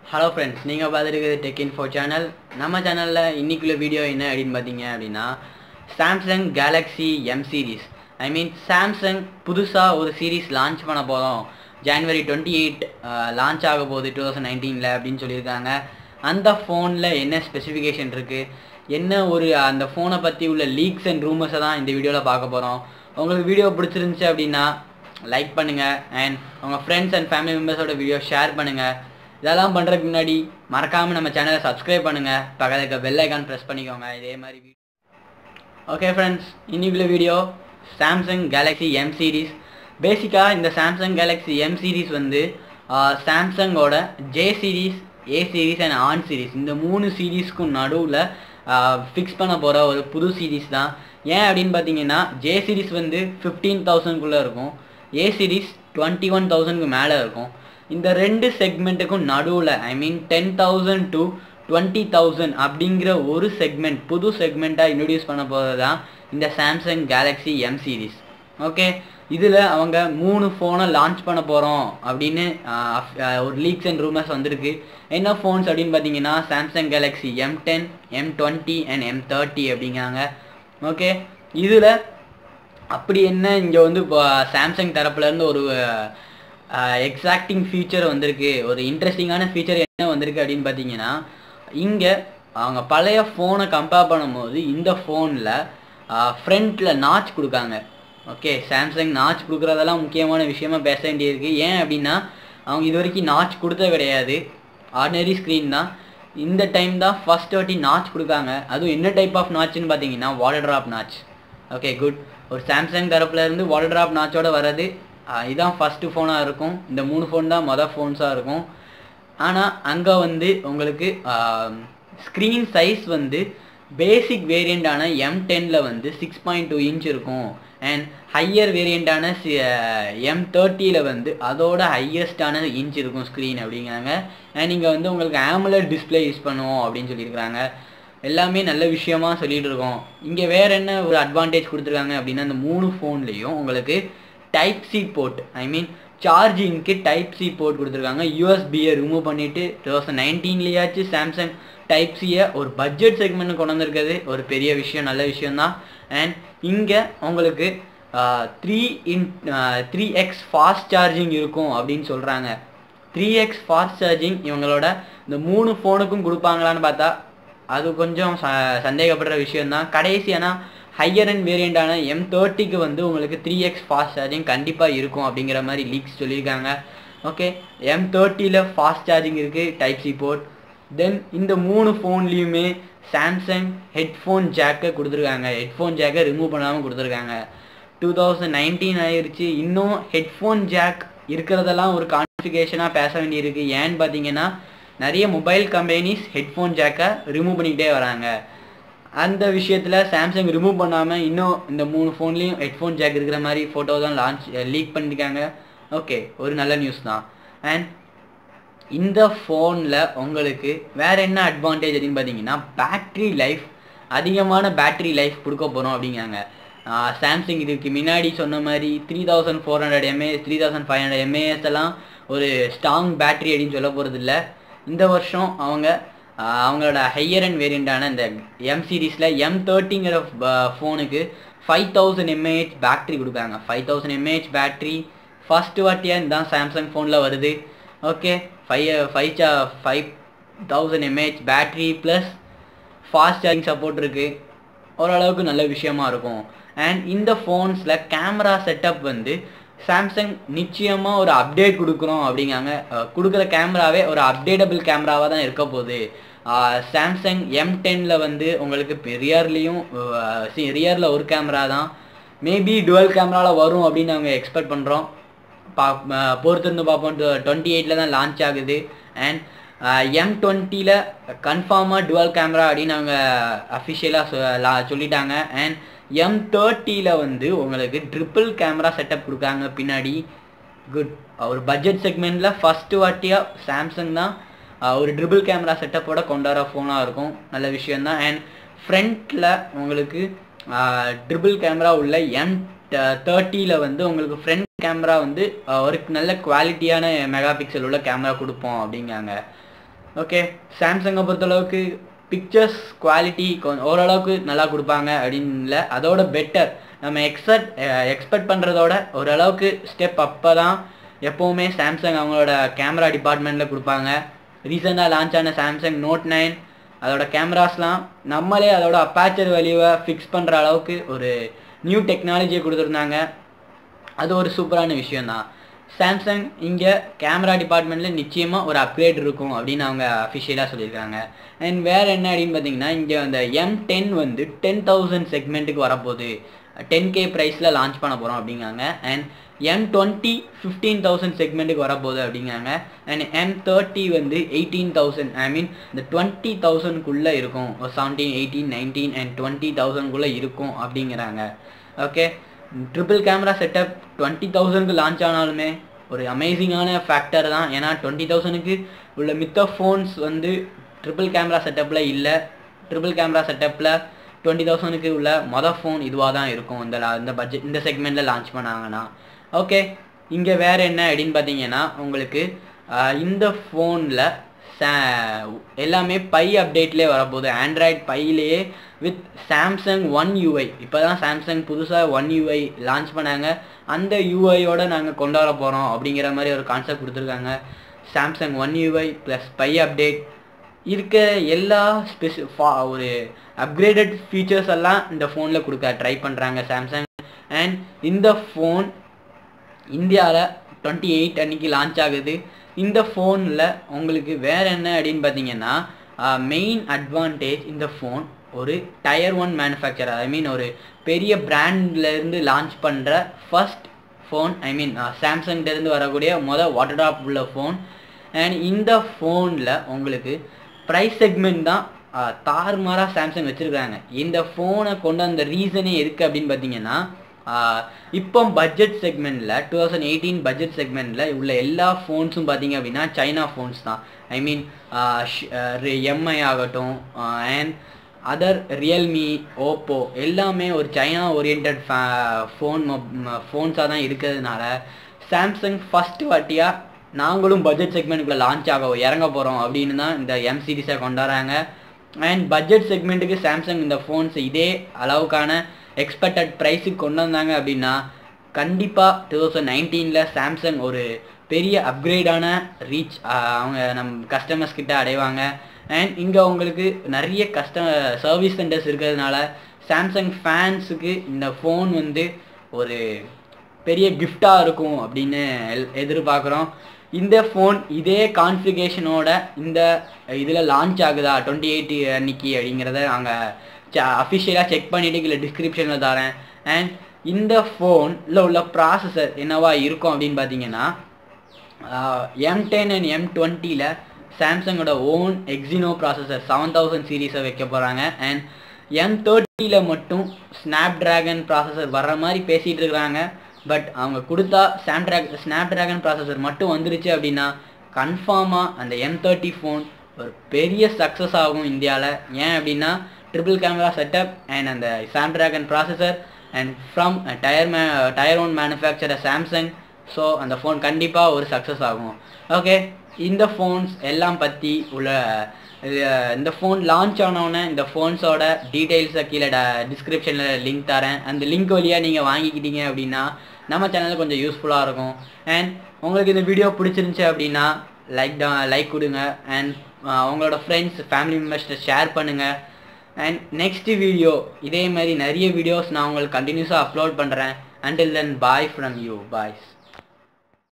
hello friends நீங்கள் பார்த்துருக்குது tech info channel நம்ம சேனலில் இன்னைக்குள்ள வீடியோ என்ன அப்படின்னு பார்த்தீங்க அப்படின்னா Samsung Galaxy M series I mean Samsung புதுசாக ஒரு சீரிஸ் லான்ச் பண்ண போகிறோம் ஜான்வரி டுவெண்ட்டி எயிட் லான்ச் ஆக போகுது டூ தௌசண்ட் நைன்டீனில் அப்படின்னு சொல்லியிருக்காங்க அந்த ஃபோனில் என்ன ஸ்பெசிஃபிகேஷன் இருக்குது என்ன ஒரு அந்த ஃபோனை பற்றி உள்ள லீக்ஸ் அண்ட் ரூமர்ஸை தான் இந்த வீடியோவில் பார்க்க போகிறோம் உங்களுக்கு வீடியோ பிடிச்சிருந்துச்சு அப்படின்னா லைக் பண்ணுங்கள் அண்ட் உங்கள் ஃப்ரெண்ட்ஸ் அண்ட் ஃபேமிலி மெம்பர்ஸோட வீடியோ ஷேர் பண்ணுங்கள் இதெல்லாம் பண்ணுறதுக்கு முன்னாடி மறக்காமல் நம்ம சேனலை சப்ஸ்கிரைப் பண்ணுங்கள் பக்கத்தில் இருக்க பெல் ஐக்கான் ப்ரெஸ் பண்ணிக்கோங்க இதே மாதிரி ஓகே ஃப்ரெண்ட்ஸ் இன்னைக்குள்ள video Samsung Galaxy M series பேசிக்காக இந்த சாம்சங் கேலக்ஸி எம் சீரிஸ் வந்து சாம்சங்கோட J series A series and ஆன் சீரிஸ் இந்த மூணு சீரீஸ்க்கும் நடுவில் ஃபிக்ஸ் பண்ண போகிற ஒரு புது சீரிஸ் தான் ஏன் அப்படின்னு பார்த்தீங்கன்னா ஜே சீரிஸ் வந்து ஃபிஃப்டீன் தௌசண்ட்குள்ளே இருக்கும் ஏ சீரிஸ் டுவெண்ட்டி ஒன் தௌசண்ட்க்கு மேலே இருக்கும் இந்த ரெண்டு செக்மெண்ட்டுக்கும் நடுவில் I mean ten thousand to twenty thousand அப்படிங்கிற ஒரு செக்மெண்ட் புது செக்மெண்ட்டாக இன்ட்ரடியூஸ் பண்ண போகிறது தான் இந்த Samsung Galaxy M series okay இதில் அவங்க மூணு ஃபோனை லான்ச் பண்ண போகிறோம் அப்படின்னு ஒரு லீக்ஸ் அண்ட் ரூமர்ஸ் வந்திருக்கு என்ன ஃபோன்ஸ் அப்படின்னு பார்த்தீங்கன்னா Samsung Galaxy M ten M twenty and M thirty அப்படிங்கிறாங்க ஓகே இதில் அப்படி என்ன இங்கே வந்து இப்போ சாம்சங் தரப்புலேருந்து ஒரு எக்ஸாக்டிங் ஃபீச்சர் வந்திருக்கு ஒரு இன்ட்ரெஸ்டிங்கான ஃபீச்சர் என்ன வந்திருக்கு அப்படின்னு பார்த்தீங்கன்னா இங்கே அவங்க பழைய ஃபோனை கம்பேர் பண்ணும்போது இந்த ஃபோனில் ஃப்ரண்ட்டில் நாச் கொடுக்காங்க ஓகே சாம்சங் நாச் கொடுக்குறதெல்லாம் முக்கியமான விஷயமா பேச வேண்டியிருக்கு ஏன் அப்படின்னா அவங்க இது வரைக்கும் நாச் கொடுத்த கிடையாது ஆர்டினரி ஸ்க்ரீன் தான் இந்த டைம் தான் ஃபஸ்ட் வாட்டி நாச் கொடுக்காங்க அதுவும் என்ன டைப் ஆஃப் நாச்சுன்னு பார்த்தீங்கன்னா water drop notch okay good ஒரு சாம்சங் தரப்புலேருந்து வாட்டர் ட்ராப் நாச்சோட வர்றது இதான் ஃபஸ்ட்டு ஃபோனாக இருக்கும் இந்த மூணு ஃபோன் தான் மொதல் ஃபோன்ஸாக இருக்கும் ஆனால் அங்கே வந்து உங்களுக்கு ஸ்க்ரீன் சைஸ் வந்து பேசிக் வேரியண்டான எம் டெனில் வந்து சிக்ஸ் பாயிண்ட் டூ இன்ச் இருக்கும் அண்ட் ஹையர் வேரியண்டான எம் தேர்ட்டியில் வந்து அதோட ஹையஸ்டான இன்ச் இருக்கும் ஸ்க்ரீன் அப்படிங்கிறாங்க அண்ட் இங்கே வந்து உங்களுக்கு ஆமுலர் டிஸ்பிளே யூஸ் பண்ணுவோம் அப்படின்னு சொல்லியிருக்கிறாங்க எல்லாமே நல்ல விஷயமா சொல்லிட்டு இருக்கோம் இங்கே வேற என்ன ஒரு அட்வான்டேஜ் கொடுத்துருக்காங்க அப்படின்னா இந்த மூணு ஃபோன்லேயும் உங்களுக்கு type C port I mean சார்ஜிங்க்கு டைப் சி போர்ட் கொடுத்துருக்காங்க யூஎஸ்பியை ரிமூவ் பண்ணிவிட்டு டூ தௌசண்ட் நைன்டீன்லேயாச்சும் சாம்சங் டைப் சியை ஒரு பட்ஜெட் செக்மெண்ட் கொண்டு வந்திருக்கிறது ஒரு பெரிய விஷயம் நல்ல விஷயம்தான் அண்ட் இங்கே உங்களுக்கு three in three X fast charging இருக்கும் அப்படின்னு சொல்கிறாங்க த்ரீ எக்ஸ் ஃபாஸ்ட் சார்ஜிங் இவங்களோட இந்த மூணு ஃபோனுக்கும் கொடுப்பாங்களான்னு பார்த்தா அது கொஞ்சம் ச சந்தேகப்படுற விஷயம்தான் கடைசி ஆனால் ஹையர் அண்ட் வேரியண்டான எம் தேர்ட்டிக்கு வந்து உங்களுக்கு த்ரீ எக்ஸ் ஃபாஸ்ட் சார்ஜிங் கண்டிப்பாக இருக்கும் அப்படிங்கிற மாதிரி லீக்ஸ் சொல்லியிருக்காங்க ஓகே எம் தேர்ட்டியில் ஃபாஸ்ட் சார்ஜிங் இருக்குது டைப் சி போர்ட் தென் இந்த மூணு ஃபோன்லேயுமே சாம்சங் ஹெட்ஃபோன் ஜாக்கை கொடுத்துருக்காங்க ஹெட்ஃபோன் ஜாக்கை ரிமூவ் பண்ணாமல் கொடுத்துருக்காங்க டூ தௌசண்ட் நைன்டீன் ஆயிடுச்சு இன்னும் ஹெட்ஃபோன் ஜாக் இருக்கிறதெல்லாம் ஒரு கான்ஃபிகேஷனாக பேச வேண்டியிருக்கு ஏன்னு பார்த்தீங்கன்னா நிறைய மொபைல் கம்பெனிஸ் ஹெட்ஃபோன் ஜாக்கை ரிமூவ் பண்ணிக்கிட்டே வராங்க அந்த விஷயத்தில் சாம்சங் ரிமூவ் பண்ணாமல் இன்னும் இந்த மூணு ஃபோன்லேயும் ஹெட்ஃபோன் ஜாக் இருக்கிற மாதிரி ஃபோட்டோ தான் லான்ச் லீக் பண்ணியிருக்காங்க ஓகே ஒரு நல்ல நியூஸ் தான் அண்ட் இந்த ஃபோனில் உங்களுக்கு வேறு என்ன அட்வான்டேஜ் அப்படின்னு பார்த்தீங்கன்னா பேட்ரி லைஃப் அதிகமான பேட்ரி லைஃப் கொடுக்க போகிறோம் அப்படிங்கிறாங்க சாம்சங் இதுக்கு முன்னாடி சொன்ன மாதிரி three thousand four hundred mAh three thousand five hundred mAh எல்லாம் ஒரு ஸ்ட்ராங் பேட்ரி அப்படின்னு சொல்ல போகிறது இல்லை இந்த வருஷம் அவங்க அவங்களோட ஹையர் அண்ட் வேரியண்டான இந்த எம் சீரீஸில் எம் தேர்ட்டிங்கிற ஃபோனுக்கு ஃபைவ் தௌசண்ட் எம்ஏஹெச் பேட்ரி கொடுக்காங்க five thousand mAh battery first வாட்டியாக இதுதான் சாம்சங் ஃபோனில் வருது ஓகே ஃபைவ் ஃபைவ் சா five thousand mAh battery plus fast charging support இருக்குது ஓரளவுக்கு நல்ல விஷயமா இருக்கும் அண்ட் இந்த ஃபோன்ஸில் கேமரா செட்டப் வந்து சாம்சங் நிச்சயமாக ஒரு அப்டேட் கொடுக்குறோம் அப்படிங்காங்க கொடுக்குற கேமராவே ஒரு அப்டேட்டபிள் கேமராவாக தான் இருக்க போகுது சாம்சங் எம் டெனில் வந்து உங்களுக்கு ரியர்லேயும் ரியரில் ஒரு கேமரா தான் மேபி டுவெல் கேமராவில் வரும் அப்படின்னு நாங்கள் எக்ஸ்பெக்ட் பண்ணுறோம் பா பொறுத்திருந்து பார்ப்போம் டுவெண்ட்டி எயிட்டில் தான் லான்ச் ஆகுது அண்ட் எம் டுவெண்ட்டியில் கன்ஃபார்மாக டுவெல் கேமரா அப்படின்னு அவங்க அஃபிஷியலாக சொல்லிட்டாங்க அண்ட் எம் தேர்ட்டியில் வந்து உங்களுக்கு ட்ரிப்பிள் கேமரா செட்டப் கொடுக்காங்க பின்னாடி குட் ஒரு பட்ஜெட் செக்மெண்ட்டில் ஃபஸ்ட்டு வாட்டியாக சாம்சங் தான் ஒரு ட்ரிபிள் கேமரா செட்டப்போட கொண்டாட ஃபோனாக இருக்கும் நல்ல விஷயந்தான் அண்ட் ஃப்ரண்ட்டில் உங்களுக்கு ட்ரிபிள் கேமரா உள்ள எம் தேர்ட்டியில் வந்து உங்களுக்கு ஃப்ரண்ட் கேமரா வந்து ஒரு நல்ல குவாலிட்டியான மெகா பிக்சல் உள்ள கேமரா கொடுப்போம் அப்படிங்காங்க ஓகே சாம்சங்கை பொறுத்தளவுக்கு பிக்சர்ஸ் குவாலிட்டி ஓரளவுக்கு நல்லா கொடுப்பாங்க அப்படின்னு இல்லை அதோட பெட்டர் நம்ம எக்ஸட் எக்ஸ்பெக்ட் பண்ணுறதோட ஓரளவுக்கு ஸ்டெப் அப்போ தான் எப்போவுமே சாம்சங் அவங்களோட கேமரா டிபார்ட்மெண்ட்டில் கொடுப்பாங்க ரீசெண்டாக லான்ச் ஆன சாம்சங் நோட் நைன் அதோட கேமராஸ்லாம் நம்மளே அதோட அப்பாச்சர் வேல்யூவை ஃபிக்ஸ் பண்ணுற அளவுக்கு ஒரு நியூ டெக்னாலஜியை கொடுத்துருந்தாங்க அது ஒரு சூப்பரான விஷயம்தான் சாம்சங் இங்கே கேமரா டிபார்ட்மெண்ட்டில் நிச்சயமாக ஒரு அப்கிரேட் இருக்கும் அப்படின்னு அவங்க அஃபிஷியலாக சொல்லியிருக்காங்க அண்ட் வேறு என்ன அப்படின்னு பார்த்தீங்கன்னா இங்கே அந்த எம் டென் வந்து டென் தௌசண்ட் செக்மெண்ட்டுக்கு வரப்போகுது டென் கே ப்ரைஸில் லான்ச் பண்ண போகிறோம் அப்படிங்காங்க and M twenty fifteen thousand செக்மெண்ட்டுக்கு வரப்போகுது அப்படிங்காங்க அண்ட் எம் தேர்ட்டி வந்து எயிட்டீன் தௌசண்ட் ஐ மீன் இந்த டுவெண்ட்டி தௌசண்ட்குள்ளே இருக்கும் seventeen eighteen nineteen and twenty தௌசண்ட்குள்ளே இருக்கும் அப்படிங்கிறாங்க okay triple camera setup twenty தௌசண்ட்க்கு லான்ச் ஆனாலுமே ஒரு அமேசிங்கான ஃபேக்டர் தான் ஏன்னா டுவெண்ட்டி தௌசண்ட்க்கு உள்ள மித்த ஃபோன்ஸ் வந்து ட்ரிபிள் கேமரா செட்டப்பில் இல்லை ட்ரிபிள் கேமரா செட்டப்பில் டுவெண்ட்டி தௌசண்ட்க்கு உள்ள மொதல் ஃபோன் இதுவாக தான் இருக்கும் இந்த la- இந்த பட்ஜெட் இந்த செக்மெண்ட்டில் லான்ச் பண்ணாங்கன்னா ஓகே இங்கே வேறு என்ன அப்படின்னு பார்த்தீங்கன்னா உங்களுக்கு ஆஹ், இந்த ஃபோனில் எல்லாமே பை அப்டேட்லேயே வரப்போகுது ஆண்ட்ராய்ட் பையிலேயே வித் சாம்சங் ஒன் யூஐ இப்போ தான் சாம்சங் புதுசாக ஒன் யூஐ லான்ச் பண்ணாங்க அந்த யூஐயோட நாங்கள் கொண்டு வர போகிறோம் அப்படிங்கிற மாதிரி ஒரு கான்செப்ட் கொடுத்துருக்காங்க Samsung One UI plus pie update இருக்க எல்லா ஸ்பெசி ஒரு அப்கிரேடட் ஃபீச்சர்ஸ் எல்லாம் இந்த ஃபோனில் கொடுக்க ட்ரை பண்ணுறாங்க சாம்சங் அண்ட் இந்த ஃபோன் இந்தியாவில் டுவெண்ட்டி எயிட் அன்னைக்கு லான்ச் ஆகுது இந்த ஃபோனில் உங்களுக்கு வேறு என்ன அப்படின்னு பார்த்தீங்கன்னா மெயின் அட்வான்டேஜ் இந்த ஃபோன் ஒரு tier one manufacturer I mean ஒரு பெரிய பிராண்ட்லேருந்து லான்ச் பண்ணுற ஃபர்ஸ்ட் ஃபோன் ஐ மீன் சாம்சங்லேருந்து வரக்கூடிய மொதல் வாட்டர் ட்ராப் உள்ள ஃபோன் அண்ட் இந்த ஃபோனில் உங்களுக்கு ப்ரைஸ் செக்மெண்ட் தான் ஆஹ், தாறுமாறா சாம்சங் வச்சுருக்காங்க இந்த ஃபோனை கொண்டு வந்த ரீசனே எதுக்கு அப்படின்னு பார்த்தீங்கன்னா ஆஹ், இப்போ பட்ஜெட் செக்மெண்ட்டில் டூ தௌசண்ட் எயிட்டீன் பட்ஜெட் செக்மெண்ட்டில் உள்ள எல்லா ஃபோன்ஸும் பார்த்தீங்க அப்படின்னா சைனா ஃபோன்ஸ் தான் ஐ மீன் எம்ஐ ஆகட்டும் அண்ட் அதர் ரியல்மி ஓப்போ எல்லாமே ஒரு சைனா ஓரியன்ட் ஃபோன் ஃபோன்ஸாக தான் இருக்கிறதுனால சாம்சங் ஃபஸ்ட்டு வாட்டியாக நாங்களும் பட்ஜெட் செக்மெண்ட்டுக்குள்ளே லான்ச் ஆக இறங்க போகிறோம் அப்படின்னு தான் இந்த எம் சீரிஸை கொண்டாடுறாங்க அண்ட் பட்ஜெட் செக்மெண்ட்டுக்கு சாம்சங் இந்த ஃபோன்ஸ் இதே அளவுக்கான எக்ஸ்பெக்டட் ப்ரைஸுக்கு கொண்டு வந்தாங்க அப்படின்னா கண்டிப்பாக டூ தௌசண்ட் நைன்டீனில் சாம்சங் ஒரு பெரிய அப்கிரேடான ரீச் அவங்க நம்ம கஸ்டமர்ஸ் கிட்ட அடைவாங்க அண்ட் இங்கே உங்களுக்கு நிறைய கஸ்ட சர்வீஸ் சென்டர்ஸ் இருக்கிறதுனால சாம்சங் ஃபேன்ஸுக்கு இந்த ஃபோன் வந்து ஒரு பெரிய கிஃப்டாக இருக்கும் அப்படின்னு எல்- எதிர்பார்க்குறோம் இந்த ஃபோன் இதே கான்ஃபிகேஷனோட இந்த இதில் லான்ச் ஆகுதா டுவெண்ட்டி எயிட் அன்னைக்கு அப்படிங்கிறத நாங்கள் அஃபிஷியலாக செக் பண்ணிவிட்டு கீழே டிஸ்கிரிப்ஷனில் தரேன் அண்ட் இந்த ஃபோனில் உள்ள ப்ராசஸர் என்னவா இருக்கும் அப்படின்னு பார்த்தீங்கன்னா எம் டென் அண்ட் எம் டுவெண்ட்டியில் சாம்சங்கோட own Exynos processor seven thousand சீரீஸை வைக்க போகிறாங்க அண்ட் எம் தேர்ட்டியில் மட்டும் ஸ்னாப் ட்ராகன் ப்ராசஸர் வர்ற மாதிரி பேசிகிட்டு இருக்கிறாங்க பட் அவங்க கொடுத்தா சாம் ட்ராக் ஸ்னாப் ட்ராகன் ப்ராசஸர் மட்டும் வந்துருச்சு அப்படின்னா கன்ஃபார்மாக அந்த எம் தேர்ட்டி ஃபோன் ஒரு பெரிய சக்ஸஸ் ஆகும் இந்தியாவில் ஏன் அப்படின்னா ட்ரிபிள் கேமரா செட்டப் அண்ட் அந்த Snapdragon processor and from tier மே tier one manufacturer Samsung so அந்த ஃபோன் கண்டிப்பாக ஒரு சக்ஸஸ் ஆகும் ஓகே இந்த ஃபோன்ஸ் எல்லாம் பற்றி உள்ள இது, இந்த ஃபோன் லான்ச் ஆனவுடனே இந்த ஃபோன்ஸோட டீட்டெயில்ஸை கீழே டிஸ்கிரிப்ஷனில் லிங்க் தரேன் அந்த லிங்க் வழியாக நீங்கள் வாங்கிக்கிட்டீங்க அப்படின்னா நம்ம சேனலுக்கு கொஞ்சம் யூஸ்ஃபுல்லாக இருக்கும் அண்ட் உங்களுக்கு இந்த வீடியோ பிடிச்சிருந்துச்சி அப்படின்னா லைக் தான் லைக் கொடுங்க அண்ட் உங்களோட ஃப்ரெண்ட்ஸ் ஃபேமிலி மெம்பர்ஸ்கிட்ட ஷேர் பண்ணுங்கள் அண்ட் நெக்ஸ்ட் வீடியோ இதே மாதிரி நிறைய வீடியோஸ் நான் உங்களுக்கு கண்டினியூஸாக அப்லோட் பண்ணுறேன் until then bye from you bye